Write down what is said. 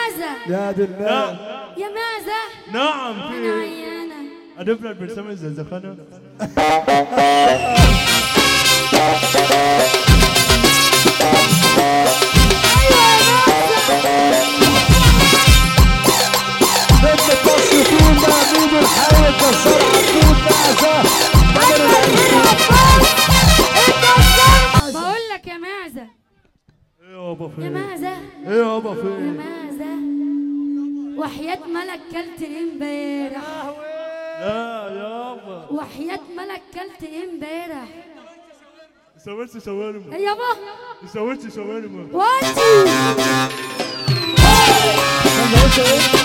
معزة يا دي الله نعم يا معزة نعم أنا في عيانة أدفنا البرسام الزنزخانة نجم التصل طول مهمود الحاول كسر عبود معزة بدل العنكبوت بقول لك يا معزة إيه يابا يا فين معزة إيه يابا يا فين معزة وحياة ملك كلت ايه امبارح لا يابا وحياة ملك كلت ايه امبارح سويت شاورما يابا سويت شاورما واتي سندوتش ايه؟